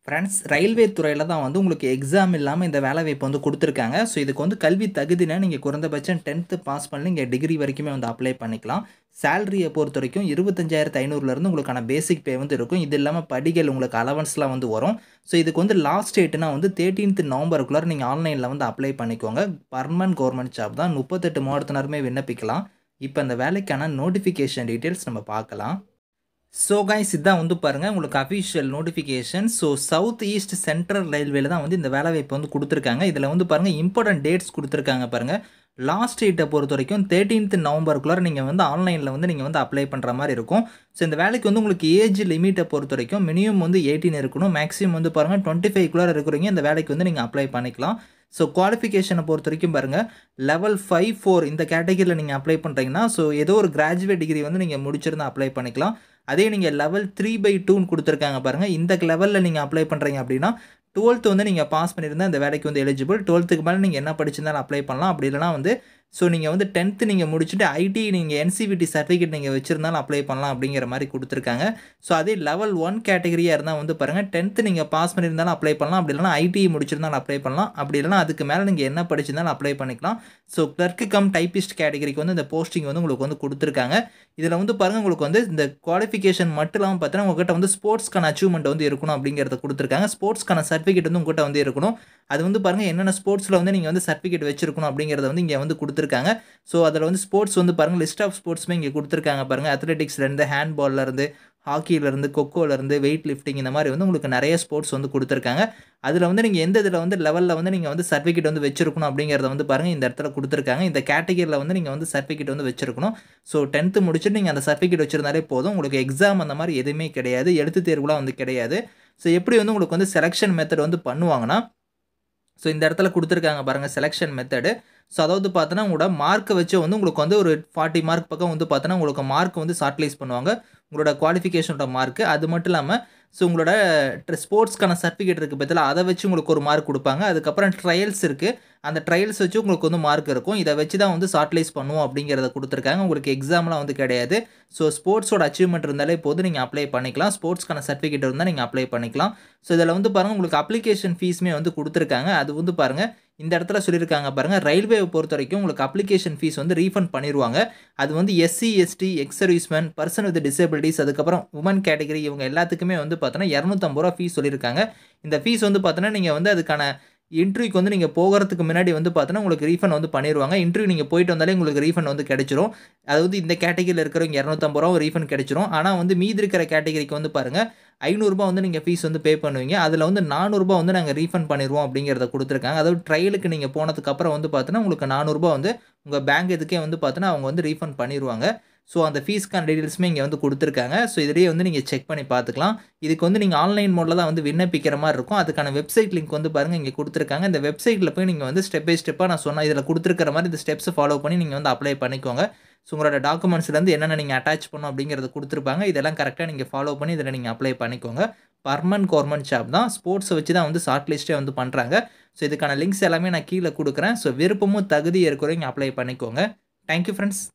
friends railway துறையில் தான் வந்து உங்களுக்கு எக்ஸாம் இல்லாமல் இந்த வேலை வாய்ப்பு வந்து கொடுத்துருக்காங்க ஸோ இதுக்கு வந்து கல்வி தகுதினா நீங்கள் குறைந்தபட்சம் டென்த்து பாஸ் பண்ணி நீங்கள் டிகிரி வரைக்குமே வந்து அப்ளை பண்ணிக்கலாம் சேலரியை பொறுத்த வரைக்கும் இருபத்தஞ்சாயிரத்து ஐநூறுலேருந்து உங்களுக்கான பேசிக் பே வந்து இருக்கும் இது இல்லாமல் படிகள் உங்களுக்கு அலவன்ஸ்லாம் வந்து வரும் ஸோ இதுக்கு வந்து லாஸ்ட் டேட்னா வந்து தேர்ட்டீன்த் நவம்பருக்குள்ளே நீங்கள் ஆன்லைனில் வந்து அப்ளை பண்ணிக்கோங்க பர்மனன்ட் கவர்மெண்ட் ஜாப் தான் முப்பத்தெட்டு மாவட்டத்தினருமே விண்ணப்பிக்கலாம் இப்போ இந்த வேலைக்கான நோட்டிஃபிகேஷன் டீட்டெயில்ஸ் நம்ம பார்க்கலாம் ஸோ கைஸ் இதான் வந்து பாருங்கள் உங்களுக்கு official notification so south east central ரயில்வேல தான் வந்து இந்த வேலை வாய்ப்பு வந்து கொடுத்துருக்காங்க இதில் வந்து பாருங்கள் இம்பார்ட்டன்ட் டேட்ஸ் கொடுத்துருக்காங்க பாருங்கள் லாஸ்ட் டேட்டை பொறுத்த வரைக்கும் தேர்ட்டீன்த் நவம்பருக்குள்ளே நீங்கள் வந்து ஆன்லைனில் வந்து நீங்கள் வந்து அப்ளை பண்ணுற மாதிரி இருக்கும் ஸோ இந்த வேலைக்கு வந்து உங்களுக்கு ஏஜ் லிமிட்டை பொறுத்த வரைக்கும் மினிமம் வந்து எயிட்டீன் இருக்கணும் மேக்ஸிமம் வந்து பாருங்கள் டுவெண்ட்டி ஃபைவ்க்குள்ளே இருக்கிறீங்க இந்த வேலைக்கு வந்து நீங்கள் அப்ளை பண்ணிக்கலாம் ஸோ குவாலிஃபிகேஷனை பொறுத்த வரைக்கும் பாருங்கள் லெவல் ஃபைவ் ஃபோர் இந்த கேட்டகரியில் நீங்கள் அப்ளை பண்ணுறீங்கன்னா ஸோ ஏதோ ஒரு கிராஜுவேட் டிகிரி வந்து நீங்கள் முடிச்சிருந்தா அப்ளை பண்ணிக்கலாம் அதே நீங்கள் லெவல் த்ரீ பை டூன்னு கொடுத்துருக்காங்க பாருங்கள் இந்த லெவலில் நீங்கள் அப்ளை பண்ணுறீங்க அப்படின்னா டுவெல்த்து வந்து நீங்கள் பாஸ் பண்ணியிருந்தால் இந்த வேலைக்கு வந்து எலிஜிபிள் டுவெல்த்துக்கு மேலே நீங்கள் என்ன படிச்சிருந்தாலும் அப்ளை பண்ணலாம் அப்படி இல்லைனா வந்து ஸோ நீங்கள் வந்து டென்த்து நீங்கள் முடிச்சுட்டு ஐடி நீங்கள் என்சிவிடி சர்டிஃபிகேட் நீங்கள் வச்சுருந்தாலும் அப்ளை பண்ணலாம் அப்படிங்கிற மாதிரி கொடுத்துருக்காங்க ஸோ அதே லெவல் ஒன் கேட்டகரியாக இருந்தால் வந்து பாருங்கள் டென்த்து நீங்கள் பாஸ் பண்ணியிருந்தாலும் அப்ளை பண்ணலாம் அப்படி இல்லைனா ஐடி முடிச்சிருந்தாலும் அப்ளை பண்ணலாம் அப்படி இல்லைனா அதுக்கு மேலே நீங்கள் என்ன படிச்சிருந்தாலும் அப்ளை பண்ணிக்கலாம் ஸோ கிளர்க்கு கம் டைப்பிஸ்ட் கேட்டகரிக்கு வந்து இந்த போஸ்டிங் வந்து உங்களுக்கு வந்து கொடுத்துருக்காங்க இதில் வந்து பாருங்கள் உங்களுக்கு வந்து இந்த குவாலிஃபிகேஷன் மட்டும் இல்லாமல் பார்த்தீங்கன்னா உங்கள்கிட்ட வந்து ஸ்போர்ட்ஸ்க்கான அச்சீவ்மெண்ட் வந்து இருக்கணும் அப்படிங்கிறத கொடுத்துருக்காங்க ஸ்போர்ட்ஸ்க்கான சர்டிஃபிகேட் வந்து உங்கள்கிட்ட வந்து இருக்கணும் அது வந்து பாருங்கள் என்னென்ன ஸ்போர்ட்ஸில் வந்து நீங்கள் வந்து சர்டிஃபிகேட் வச்சிருக்கணும் அப்படிங்கிறத வந்து இங்கே வந்து கொடுத்துருக்காங்க ஸோ அதில் வந்து ஸ்போர்ட்ஸ் வந்து பாருங்கள் லிஸ்ட் ஆஃப் ஸ்போர்ட்ஸுமே இங்கே கொடுத்துருக்காங்க பாருங்கள் அத்லெட்டிக்ஸ்லேருந்து ஹேண்ட்பால்லேருந்து ஹாக்கியிலேருந்து கொக்கோலேருந்து வெயிட் லிஃப்டிங் இந்த மாதிரி வந்து உங்களுக்கு நிறைய ஸ்போர்ட்ஸ் வந்து கொடுத்துருக்காங்க அதில் வந்து நீங்கள் எந்த இதில் வந்து லெவலில் வந்து நீங்கள் வந்து சர்டிஃபிகேட் வந்து வச்சிருக்கணும் அப்படிங்கிறத வந்து பாருங்கள் இந்த இடத்துல கொடுத்துருக்காங்க இந்த கேட்டகரியில் வந்து நீங்கள் வந்து சர்டிஃபிகேட் வந்து வச்சிருக்கணும் ஸோ டென்த்து முடிச்சுட்டு நீங்கள் அந்த சர்டிஃபிகேட் வச்சிருந்தாலே போதும் உங்களுக்கு எக்ஸாம் அந்த மாதிரி எதுவுமே கிடையாது எழுத்து தேர்வுலாம் வந்து கிடையாது ஸோ எப்படி வந்து உங்களுக்கு வந்து செலெக்ஷன் மெத்தட் வந்து பண்ணுவாங்கன்னா ஸோ இந்த இடத்துல கொடுத்துருக்காங்க பாருங்கள் செலெக்ஷன் மெத்தடு ஸோ அதாவது பார்த்தோன்னா உங்களோட மார்க்கை வச்சு வந்து உங்களுக்கு வந்து ஒரு ஃபார்ட்டி மார்க் பக்கம் வந்து பார்த்தோன்னா உங்களுக்கு மார்க் வந்து ஷார்ட்லைஸ் பண்ணுவாங்க உங்களோட குவாலிஃபிகேஷனோட மார்க்கு அது மட்டும் இல்லாமல் ஸோ உங்களோட ஸ்போர்ட்ஸ்க்கான சர்டிஃபிகேட் இருக்குது பற்றில அதை வச்சு உங்களுக்கு ஒரு மார்க் கொடுப்பாங்க அதுக்கப்புறம் ட்ரையல்ஸ் இருக்குது அந்த ட்ரையல்ஸ் வச்சு உங்களுக்கு வந்து மார்க் இருக்கும் இதை வச்சு தான் வந்து ஷார்ட்லைஸ் பண்ணுவோம் அப்படிங்கிறத கொடுத்துருக்காங்க உங்களுக்கு எக்ஸாம்லாம் வந்து கிடையாது ஸோ ஸ்போர்ட்ஸோட அச்சீவ்மெண்ட் இருந்தாலே போது நீங்கள் அப்ளை பண்ணிக்கலாம் ஸ்போர்ட்ஸ்க்கான சர்டிஃபிகேட் இருந்தால் நீங்கள் அப்ளை பண்ணிக்கலாம் ஸோ இதில் வந்து பாருங்கள் உங்களுக்கு அப்ளிகேஷன் ஃபீஸுமே வந்து கொடுத்துருக்காங்க அது வந்து பாருங்கள் இந்த இடத்துல சொல்லியிருக்காங்க பாருங்கள் ரயில்வேவை பொறுத்த வரைக்கும் உங்களுக்கு அப்ளிகேஷன் ஃபீஸ் வந்து ரீஃபண்ட் பண்ணிடுவாங்க அது வந்து SC ST ex serviceman person with disabilities அதுக்கப்புறம் உமன் கேட்டகரி இவங்க எல்லாத்துக்குமே வந்து பார்த்தோன்னா இரநூத்தம்பது ரூபா ஃபீஸ் சொல்லியிருக்காங்க இந்த ஃபீஸ் வந்து பார்த்தோன்னா நீங்கள் வந்து அதுக்கான இன்டர்வியூக்கு வந்து நீங்கள் போகிறதுக்கு முன்னாடி வந்து பார்த்தோன்னா உங்களுக்கு ரீஃபண்ட் வந்து பண்ணிடுவாங்க இன்டர்வியூ நீங்கள் போயிட்டு வந்தாலே உங்களுக்கு ரீஃபண்ட் வந்து கிடைச்சிரும் அதாவது இந்த கேட்டகரியில் இருக்கிறவங்க இரநூத்தம்பது ரூபா ரீஃபண்ட் கிடைச்சிரும் ஆனால் வந்து மீதி இருக்கிற கேட்டகரிக்கு வந்து பாருங்கள் ஐநூறுரூபா வந்து நீங்கள் ஃபீஸ் வந்து பே பண்ணுவீங்க அதில் வந்து நானூறுரூபா வந்து நாங்கள் ரீஃபண்ட் பண்ணிடுவோம் அப்படிங்கிறத கொடுத்துருக்காங்க அதாவது ட்ரையலுக்கு நீங்கள் போனதுக்கப்புறம் வந்து பார்த்தோன்னா உங்களுக்கு நானூறுரூபா வந்து உங்கள் பேங்க் இதுக்கே வந்து பார்த்தோன்னா அவங்க வந்து ரீஃபண்ட் பண்ணிடுவாங்க ஸோ அந்த ஃபீஸ்க்கான டீட்டெயில்ஸுமே இங்கே வந்து கொடுத்துருக்காங்க ஸோ இதிலேயே வந்து நீங்கள் செக் பண்ணி பார்த்துக்கலாம் இதுக்கு வந்து நீங்கள் ஆன்லைன் மோடில் தான் வந்து விண்ணப்பிக்கிற மாதிரி இருக்கும் அதுக்கான வெப்சைட் லிங்க் வந்து பாருங்கள் இங்கே கொடுத்துருக்காங்க இந்த வெப்சைட்டில் போய் நீங்கள் வந்து ஸ்டெப் பை ஸ்டெப்பாக நான் சொன்னால் இதில் கொடுத்துருக்கிற மாதிரி இந்த ஸ்டெப்ஸ் ஃபாலோ பண்ணி நீங்கள் வந்து அப்ளை பண்ணிக்கோங்க ஸோ உங்களோட டாக்குமெண்ட்ஸ்லேருந்து என்னென்ன நீங்கள் அட்டாச் பண்ணணும் அப்படிங்கிறத கொடுத்துருப்பாங்க இதெல்லாம் கரெக்டாக நீங்கள் ஃபாலோ பண்ணி இதில் நீங்கள் அப்ளை பண்ணிக்கோங்க பர்மனன்ட் கவர்மெண்ட் ஜாப் தான் ஸ்போர்ட்ஸை வச்சு தான் வந்து ஷார்ட் லிஸ்ட்டே வந்து பண்ணுறாங்க ஸோ இதுக்கான லிங்க்ஸ் எல்லாமே நான் கீழே கொடுக்குறேன் ஸோ விருப்பமும் தகுதி இருக்கிறவங்க அப்ளை பண்ணிக்கோங்க தேங்க்யூ ஃப்ரெண்ட்ஸ்